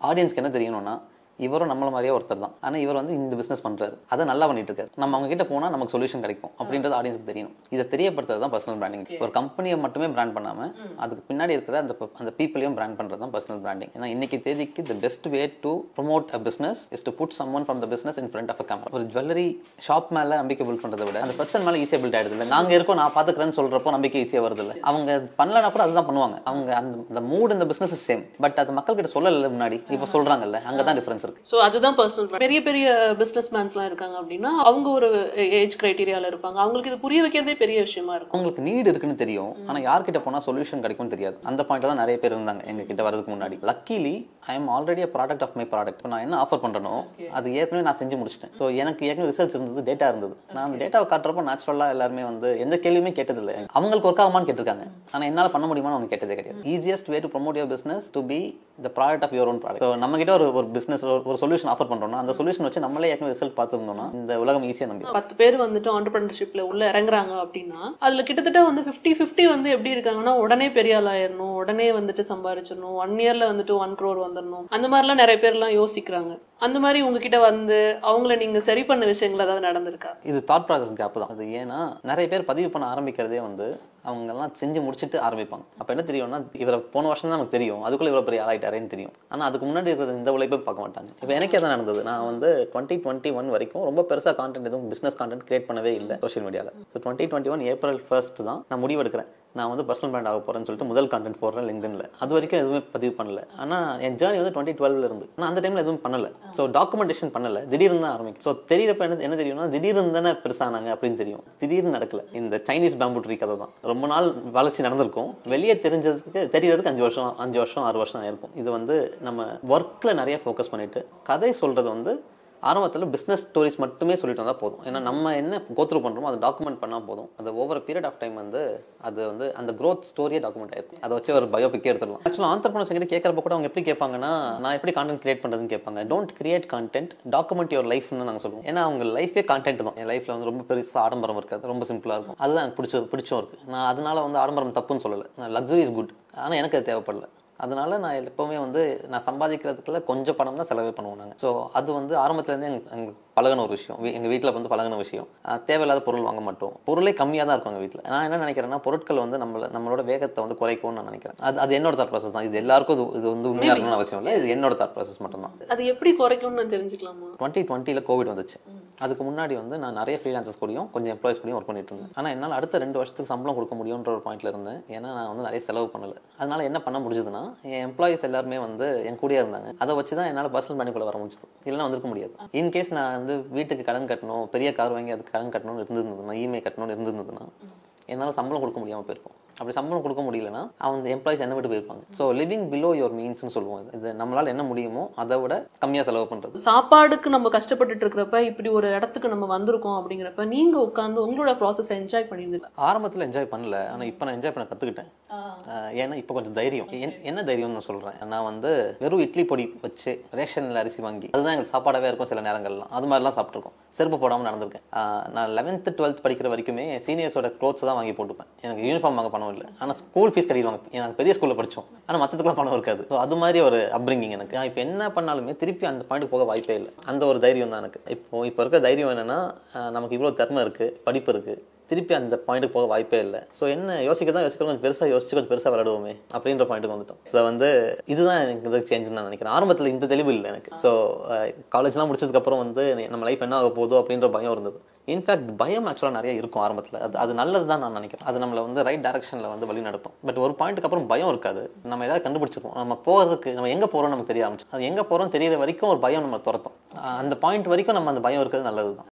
ஆடியன்ஸ்க்கு என்ன தெரியணும்னா இவரும் நம்மள மாதிரியே ஒருத்தர் தான் ஆனால் இவர் வந்து இந்த பிஸ்னஸ் பண்ணுறாரு அதை நல்லா பண்ணிட்டு இருக்காரு நம்ம அவங்க கிட்ட போனால் நமக்கு சொல்யூஷன் கிடைக்கும் அப்படின்றது ஆடியன்ஸ்க்கு தெரியணும் இதை தெரியப்படுத்துறது தான் பர்சனல் பிராண்டிங் ஒரு கம்பெனியை மட்டுமே பிராண்ட் பண்ணாமல் அதுக்கு பின்னாடி இருக்கிற அந்த ப- அந்த பீப்பிளையும் பிராண்ட் பண்ணுறது தான் பர்சனல் பிராண்டிங் ஏன்னா இன்னைக்கு தேதிக்கு the best way to promote a business is to put some one from the business in front of a company ஒரு ஜுவல்லரி ஷாப் மேலே நம்பிக்கை பில்ட் பண்ணுறதை விட அந்த பர்சன் மேலே ஈஸியாக பில்ட் ஆயிடுது இல்லை நாங்கள் இருக்கோம் நான் பார்த்துக்கிறேன்னு சொல்கிறப்போ நம்பிக்கை ஈஸியாக வருது இல்லை அவங்க அது பண்ணலனா கூட அதுதான் பண்ணுவாங்க அவங்க அந்த அந்த மூட் இந்த பிஸ்னஸ் சேம் பட் அது மக்கள் கிட்ட சொல்லல முன்னாடி இப்போ சொல்கிறாங்கல்ல அங்கே தான் டிஃப்ரென்ஸ் இருக்கு ஸோ அதுதான் பர்சனல் பெரிய பெரிய பிஸ்னஸ் மேன்ஸ்லாம் இருக்காங்க அப்படின்னா அவங்க ஒரு ஏஜ் கிரைட்டீரியால இருப்பாங்க அவங்களுக்கு இது புரிய வைக்கிறதே பெரிய விஷயமா இருக்கும் அவங்களுக்கு நீடு இருக்குன்னு தெரியும் ஆனா யார்கிட்ட போனா சொல்யூஷன் கிடைக்கும்னு தெரியாது அந்த பாயிண்ட்ல தான் நிறைய பேர் இருந்தாங்க எங்க கிட்ட வரதுக்கு முன்னாடி luckily I am already product of my product நான் என்ன ஆஃபர் பண்றேனோ அது ஏற்கனவே நான் செஞ்சு முடிச்சிட்டேன் ஸோ எனக்கு ஏற்கனவே ரிசல்ட்ஸ் இருந்தது டேட்டா இருந்தது நான் அந்த டேட்டாவை காட்டுறப்போ நேச்சுரலா எல்லாருமே வந்து எந்த கேள்வியுமே கேட்டதில்லை அவங்களுக்கு ஒர்க் ஆகுமான்னு கேட்டிருக்காங்க ஆனா என்னால பண்ண முடியுமான்னு அவங்க கேட்டதே கிடையாது easiest way to promote your business to be the product of your own product so நம்ம கிட்ட ஒரு ஒரு பிசினஸ் ஒரு சொல்யூஷன் ஆஃபர் பண்றோம்னா அந்த சொல்யூஷன் வச்சு நம்மளே ஏற்கனவே ரிசல்ட் பார்த்துருந்தோம்னா இந்த உலகம் ஈஸியாக நம்பி பத்து பேர் வந்துட்டு ஆண்டர்பிரினர்ஷிப்ல உள்ள இறங்குறாங்க அப்படின்னா அதுல கிட்டத்தட்ட வந்து 50 50 வந்து எப்படி இருக்காங்கன்னா உடனே பெரிய ஆள் ஆயிரணும் உடனே வந்துட்டு சம்பாரிச்சிடணும் ஒன் இயர்ல வந்துட்டு ஒன் crore வந்துடணும் அந்த மாதிரிலாம் நிறைய பேர்லாம் யோசிக்கிறாங்க அந்த மாதிரி உங்ககிட்ட வந்து அவங்கள நீங்க சரி பண்ண விஷயங்கள் ஏதாவது நடந்திருக்கா இது தாட் ப்ராசஸ் கேப் தான் அது ஏன்னா நிறைய பேர் பதிவு பண்ண ஆரம்பிக்கிறதே வந்து அவங்க எல்லாம் செஞ்சு முடிச்சுட்டு ஆரம்பிப்பாங்க அப்போ என்ன தெரியும்னா இவரை போன வருஷம் தான் நமக்கு தெரியும் அதுக்குள்ள இவ்வளோ பெரிய ஆளாயிட்டாரேன்னு தெரியும் ஆனால் அதுக்கு முன்னாடி இருக்கிற இந்த உழைப்பே பார்க்க மாட்டாங்க இப்போ எனக்கே தான் நடந்தது நான் வந்து டுவெண்ட்டி டுவெண்ட்டி ஒன் வரைக்கும் ரொம்ப பெருசாக கான்டென்ட் எதுவும் பிஸ்னஸ் கான்டென்ட் கிரியேட் பண்ணவே இல்லை சோஷியல் மீடியாவில் so twenty twenty one April first தான் நான் முடிவெடுக்கிறேன் நான் வந்து பர்சனல் பிராண்ட் ஆக போறேன்னு சொல்லிட்டு முதல் கான்டென்ட் போடுறேன் லிங்க்டின்ல அது வரைக்கும் எதுவுமே பதிவு பண்ணல ஆனால் என் ஜேர்னி வந்து டுவெண்ட்டி டுவெல்ல இருந்து நான் அந்த டைம்ல எதுவும் பண்ணல ஸோ டாக்குமெண்டேஷன் பண்ணல திடீர்னு தான் ஆரம்பிக்கும் ஸோ தெரியறப்ப என்ன என்ன தெரியும்னா திடீர்னு தானே பெருசானாங்க அப்படின்னு தெரியும் திடீர்னு நடக்கல இந்த சைனீஸ் பேம்பு ட்ரீ கதை தான் ரொம்ப நாள் வளர்ச்சி நடந்திருக்கும் வெளியே தெரிஞ்சதுக்கு தெரியறதுக்கு அஞ்சு வருஷம் அஞ்சு வருஷம் ஆறு வருஷம் ஆயிருக்கும் இது வந்து நம்ம ஒர்க்கில் நிறைய ஃபோக்கஸ் பண்ணிட்டு கதை சொல்றது வந்து ஆரம்பத்தில் பிஸ்னஸ் ஸ்டோரிஸ் மட்டுமே சொல்லிட்டு வந்தால் போதும் ஏன்னா நம்ம என்ன கோத்ரூ பண்ணுறோமோ அதை டாக்குமெண்ட் பண்ணால் போதும் அது ஓவர் பீரியட் ஆஃப் டைம் வந்து அது வந்து அந்த growth ஸ்டோரியே டாக்குமெண்ட் ஆயிருக்கும் அதை வச்சு ஒரு பயோபிக்கே எடுத்துடலாம் ஆக்சுவலாக ஆண்டர்பனர்ஸ் கிட்ட கேட்குறப்ப கூட அவங்க எப்படி கேட்பாங்கன்னா நான் எப்படி கான்டென்ட் கிரியேட் பண்ணுறதுன்னு கேட்பாங்க don't create content document your லைஃப்னு நாங்கள் சொல்லுவோம் ஏன்னா அவங்க லைஃபே கான்டென்ட் தான் என் லைஃப்பில் வந்து ரொம்ப பெருசாக ஆடம்பரம் இருக்காது ரொம்ப சிம்பிளாக இருக்கும் அதுதான் எனக்கு பிடிச்ச பிடிச்சும் இருக்குது நான் அதனால வந்து ஆடம்பரம் தப்புன்னு சொல்லலை லக்ஸரி இஸ் குட் ஆனால் எனக்கு அது தேவைப்படல அதனால நான் எப்பவுமே வந்து நான் சம்பாதிக்கிறதுக்குள்ள கொஞ்சம் பணம் தான் செலவே பண்ணுவோம் நாங்கள் ஸோ அது வந்து ஆரம்பத்துலேருந்தே எங்களுக்கு எங்களுக்கு பழகின ஒரு விஷயம் வீ- எங்க வீட்டில் வந்து பழகின விஷயம் அஹ் தேவையில்லாத பொருள் வாங்க மாட்டோம் பொருளே கம்மியாக தான் இருக்கும் எங்கள் வீட்டில் நான் என்ன நினைக்கிறேன்னா பொருட்கள் வந்து நம்மள நம்மளோட வேகத்தை வந்து குறைக்கும்னு நான் நினைக்கிறேன் அது அது என்னோட தாட் ப்ராசஸ் தான் இது எல்லாருக்கும் இது இது வந்து உண்மையாக இருக்கணும்னு அவசியம் இல்லை இது என்னோட தாட் ப்ராசஸ் மட்டும் தான் அது எப்படி குறைக்கும்னு நான் தெரிஞ்சுக்கலாமா டுவெண்ட்டி டுவெண்ட்டியில் கோவிட் வந்துச்சு அதுக்கு முன்னாடி வந்து நான் நிறைய ஃப்ரீலான்சர்ஸ் கூடயும் கொஞ்சம் எம்ப்ளாயிஸ் கூடயும் ஒர்க் பண்ணிட்டு இருந்தேன் ஆனால் என்னால் அடுத்த ரெண்டு வருஷத்துக்கு சம்பளம் கொடுக்க முடியுன்ற ஒரு பாயிண்ட்ல இருந்தேன் ஏன்னா நான் வந்து நிறைய செலவு பண்ணல அதனால என்ன பண்ண முடிஞ்சதுன்னா என் எம்ப்ளாயிஸ் எல்லாருமே வந்து என் கூடயே இருந்தாங்க அதை வச்சு தான் என்னால் பர்சனல் பேனிக்குள்ள வர முடிஞ்சது இல்லைன்னா வந்திருக்க முடியாது இன்கேஸ் நான் வந்து வீட்டுக்கு கடன் கட்டணும் பெரிய கார் வாங்கி அதுக்கு கடன் கட்டணும்னு இருந்திருந்ததுன்னா இஎம்ஐ கட்டணும்னு இருந்திருந்ததுன்னா என்னால் சம்பளம் கொடுக்க முடியாமல் போயிருக்கும் அப்படி சம்பளம் கொடுக்க முடியலன்னா அவங்க எம்ப்ளாயிஸ் என்ன விட்டு போயிருப்பாங்க ஸோ லிவிங் பிலோ யுவர் மீன்ஸ்னு சொல்லுவோம் இது. இது நம்மளால் என்ன முடியுமோ அதை விட கம்மியாக செலவு பண்ணுறது சாப்பாடுக்கு நம்ம கஷ்டப்பட்டுட்டு இருக்கிறப்ப இப்படி ஒரு இடத்துக்கு நம்ம வந்திருக்கோம் அப்படிங்கிறப்ப நீங்க உட்காந்து உங்களோட ப்ராசஸ் என்ஜாய் பண்ணியிருந்தீங்க ஆரம்பத்தில் என்ஜாய் பண்ணல ஆனால் இப்போ நான் என்ஜாய் பண்ண கற்றுக்கிட்டேன் ஏன்னா இப்போ கொஞ்சம் தைரியம் என்- என்ன தைரியம்னு நான் சொல்கிறேன் நான் வந்து வெறும் இட்லி பொடி வச்சு ரேஷனில் அரிசி வாங்கி அதுதான் எங்களுக்கு சாப்பாடாகவே இருக்கும் சில நேரங்கள்லாம் அது மாதிரிலாம் சாப்பிட்ருக்கோம் செருப்பு போடாமல் நடந்திருக்கேன் ஆஹ் நான் லெவன்த்து டுவெல்த் படிக்கிற வரைக்குமே சீனியர்ஸோட க்ளோத்ஸ் தான் வாங்கி போட்டுப்பேன் எனக்கு யூனிஃபார்ம் வாங்க பணம் இல்லை ஆனால் ஸ்கூல் ஃபீஸ் கட்டிடுவாங்க எனக்கு பெரிய ஸ்கூலில் படித்தோம் ஆனால் மற்றதுக்குலாம் பணம் இருக்காது ஸோ அது மாதிரி ஒரு அப்ரிங்கிங் எனக்கு நான் இப்போ என்ன பண்ணாலுமே திருப்பி அந்த பாயிண்ட் போக வாய்ப்பே இல்லை அந்த ஒரு தைரியம் தான் எனக்கு இப்போ இப்போ இருக்க தைரியம் என்னன்னா ஆஹ் நமக்கு இவ்வளோ திறமை இருக்குது படிப்பு இருக்குது திருப்பி அந்த பாயிண்ட்டுக்கு போக வாய்ப்பே இல்லை ஸோ என்ன யோசிக்க தான் யோசிக்க கொஞ்சம் பெருசாக யோசிச்சு கொஞ்சம் பெருசாக விளையாடுவோமே அப்படின்ற பாயிண்ட்டுக்கு வந்துட்டோம் ஸோ வந்து இதுதான் எனக்கு இது சேஞ்ச் நான் நினைக்கிறேன் ஆரம்பத்தில் இந்த தெளிவு இல்லை எனக்கு ஸோ காலேஜ்லாம் முடிச்சதுக்கப்புறம் வந்து நம்ம லைஃப் என்ன ஆக போதோ அப்படின்ற பயம் இருந்தது இன்ஃபேக்ட் பயம் ஆக்சுவலாக நிறைய இருக்கும் ஆரம்பத்தில் அது அது நல்லது தான் நான் நினைக்கிறேன் அது நம்மளை வந்து ரைட் டேரக்ஷனில் வந்து வழி நடத்தும் பட் ஒரு பாயிண்ட்டுக்கு அப்புறம் பயம் இருக்காது நம்ம ஏதாவது கண்டுபிடிச்சிருப்போம் நம்ம போகிறதுக்கு நம்ம எங்கே போகிறோம் நமக்கு தெரிய ஆரம்பிச்சு அது எங்கே போகிறோம் தெரியிற வரைக்கும் ஒரு பயம் நம்ம துரத்தும் அஹ் அந்த பாயிண்ட் வரைக்கும் நம்ம அந்த பயம் இருக்கிறது நல்லது தான்